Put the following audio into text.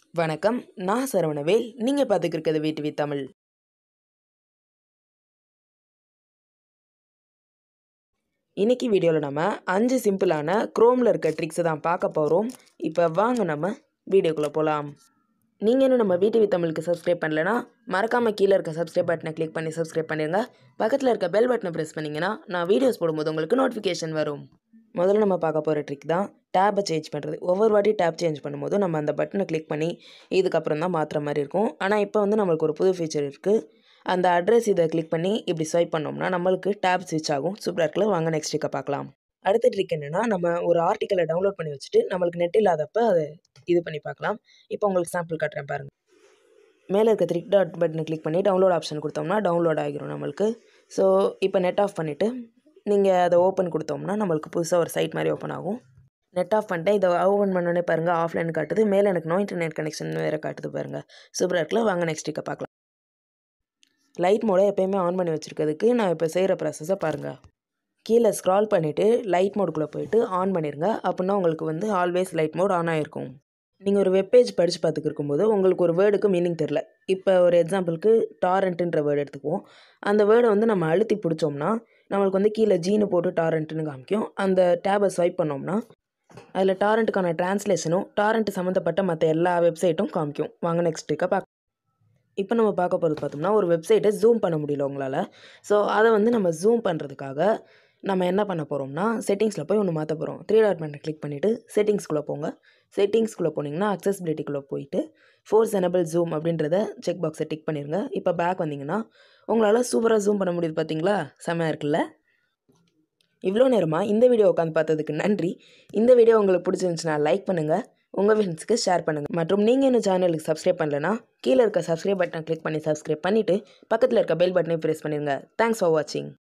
வணக்கம் நான் சரவணவேல் நீங்கள் பார்த்துக்கிருக்கிறது வீட்டு தமிழ் இன்னைக்கு வீடியோவில் நம்ம அஞ்சு சிம்பிளான குரோமில் இருக்க ட்ரிக்ஸை தான் பார்க்க போகிறோம் இப்போ வாங்க நம்ம வீடியோக்குள்ளே போகலாம் நீங்கள் இன்னும் நம்ம வீட்டு தமிழுக்கு சப்ஸ்கிரைப் பண்ணலைன்னா மறக்காமல் கீழே இருக்க சப்ஸ்கிரைப் பட்டனை கிளிக் பண்ணி சப்ஸ்கிரைப் பண்ணிடுங்க பக்கத்தில் இருக்க பெல் பட்டனை ப்ரெஸ் பண்ணிங்கன்னா நான் வீடியோஸ் போடும்போது உங்களுக்கு நோட்டிஃபிகேஷன் வரும் முதல்ல நம்ம பார்க்க போகிற ட்ரிக் தான் டேப்பை சேஞ்ச் பண்ணுறது ஒவ்வொரு வாட்டி டேப் சேஞ்ச் பண்ணும்போது நம்ம அந்த பட்டனை கிளிக் பண்ணி இதுக்கப்புறம் தான் மாற்றுற மாதிரி இருக்கும் ஆனால் இப்போ வந்து நம்மளுக்கு ஒரு புது ஃபீச்சர் இருக்குது அந்த அட்ரஸ் இதை கிளிக் பண்ணி இப்படி ஸ்வைப் பண்ணோம்னா நம்மளுக்கு டேப் ஸ்விட்ச் ஆகும் சூப்பராக இருக்குல்ல வாங்க நெக்ஸ்ட் ட்ரிக்கை பார்க்கலாம் அடுத்த ட்ரிக் என்னென்னா நம்ம ஒரு ஆர்டிக்கலை டவுன்லோட் பண்ணி வச்சுட்டு நம்மளுக்கு நெட் இல்லாதப்ப அதை இது பண்ணி பார்க்கலாம் இப்போ உங்களுக்கு சாம்பிள் காட்டுறேன் பாருங்கள் மேலே இருக்க த்ரீ டாட் பட்டனை கிளிக் பண்ணி டவுன்லோட் ஆப்ஷன் கொடுத்தோம்னா டவுன்லோட் ஆகிரும் நம்மளுக்கு ஸோ இப்போ நெட் ஆஃப் பண்ணிவிட்டு நீங்கள் அதை ஓப்பன் கொடுத்தோம்னா நம்மளுக்கு புதுசாக ஒரு சைட் மாதிரி ஓப்பன் ஆகும் நெட் ஆஃப் பண்ணிட்டேன் இதை ஓப்பன் பண்ணோடனே பாருங்கள் ஆஃப்லைன் காட்டுது மேலே எனக்கு நோ இன்டர்நெட் கனெக்ஷன் வேறு காட்டுது பாருங்கள் சூப்பராக இருக்குல்ல வாங்க நெக்ஸ்ட் ஸ்டிக்கை பார்க்கலாம் லைட் மோடை எப்போயுமே ஆன் பண்ணி வச்சுருக்கிறதுக்கு நான் இப்போ செய்கிற ப்ராசஸை பாருங்கள் கீழே ஸ்க்ரால் பண்ணிவிட்டு லைட் மோடுக்குள்ளே போயிட்டு ஆன் பண்ணிடுங்க அப்படின்னா உங்களுக்கு வந்து ஆல்வேஸ் லைட் மோட் ஆன் ஆகிருக்கும் நீங்கள் ஒரு வெப்பேஜ் படித்து பார்த்துக்கு இருக்கும்போது உங்களுக்கு ஒரு வேர்டுக்கு மீனிங் தெரில இப்போ ஒரு எக்ஸாம்பிளுக்கு டாரண்ட்டுன்ற வேர்டு எடுத்துக்குவோம் அந்த வேர்டை வந்து நம்ம அழுத்தி பிடிச்சோம்னா நம்மளுக்கு வந்து கீழே ஜீனு போட்டு டாரண்ட்டுன்னு காமிக்கும் அந்த டேபை ஸ்வைப் பண்ணோம்னா அதில் டாரண்ட்டுக்கான டிரான்ஸ்லேஷனும் டாரண்ட் சம்மந்தப்பட்ட மற்ற எல்லா வெப்சைட்டும் காமிக்கும் வாங்க நெக்ஸ்ட் ட்ரிக்கை பார்க்க இப்போ நம்ம பார்க்க போகிறது பார்த்தோம்னா ஒரு வெப்சைட்டை ஜூம் பண்ண முடியல உங்களால் ஸோ அதை வந்து நம்ம ஜூம் பண்ணுறதுக்காக நம்ம என்ன பண்ண போகிறோம்னா செட்டிங்ஸில் போய் ஒன்று மாற்ற போகிறோம் த்ரீ டாட் பட்டனை கிளிக் பண்ணிவிட்டு செட்டிங்ஸ்குள்ளே போங்க செட்டிங்ஸ்குள்ளே போனீங்கன்னா அக்சசிபிலிட்டிக்குள்ளே போயிட்டு ஃபோர்ஸ் எனபிள் ஜூம் அப்படின்றத செக் பாக்ஸை டிக் பண்ணிடுங்க இப்போ பேக் வந்தீங்கன்னா உங்களால் சூப்பராக ஜூம் பண்ண முடியுது பார்த்தீங்களா செம்மையாக இருக்குல்ல இவ்வளோ நேரமாக இந்த வீடியோ உட்காந்து பார்த்ததுக்கு நன்றி இந்த வீடியோ உங்களுக்கு பிடிச்சிருந்துச்சுன்னா லைக் பண்ணுங்கள் உங்கள் ஃப்ரெண்ட்ஸ்க்கு ஷேர் பண்ணுங்கள் மற்றும் நீங்கள் இன்னும் சேனலுக்கு சப்ஸ்கிரைப் பண்ணலனா கீழே இருக்க சப்ஸ்கிரைப் பட்டனை கிளிக் பண்ணி சப்ஸ்கிரைப் பண்ணிவிட்டு பக்கத்தில் இருக்க பெல் பட்டனை ப்ரெஸ் பண்ணிடுங்க தேங்க்ஸ் ஃபார் வாட்சிங்